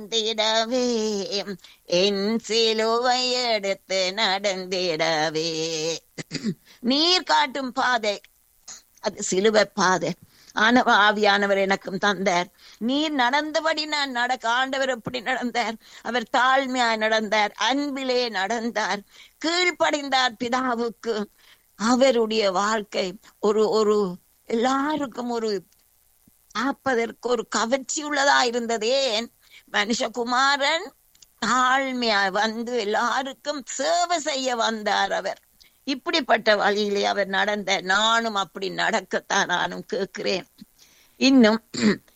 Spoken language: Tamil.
நடந்திடவே என் சிலுவை எடுத்து நடந்திடவே நீர் காட்டும் பாதை அது சிலுவை பாதை ஆனவ ஆவியானவர் எனக்கும் தந்தார் நீர் நடந்தபடி நான் நடக்க ஆண்டவர் எப்படி நடந்தார் அவர் தாழ்மையாய் நடந்தார் அன்பிலே நடந்தார் கீழ்ப்படிந்தார் பிதாவுக்கு அவருடைய வாழ்க்கை ஒரு ஒரு எல்லாருக்கும் ஒரு ஆப்பதற்கு ஒரு கவர்ச்சி உள்ளதா இருந்ததே மனுஷகுமாரன் தாழ்மையா வந்து எல்லாருக்கும் சேவை செய்ய வந்தார் அவர் இப்படிப்பட்ட வழியிலே அவர் நடந்த நானும் அப்படி நடக்கத்தான் நானும் கேட்கிறேன் இன்னும்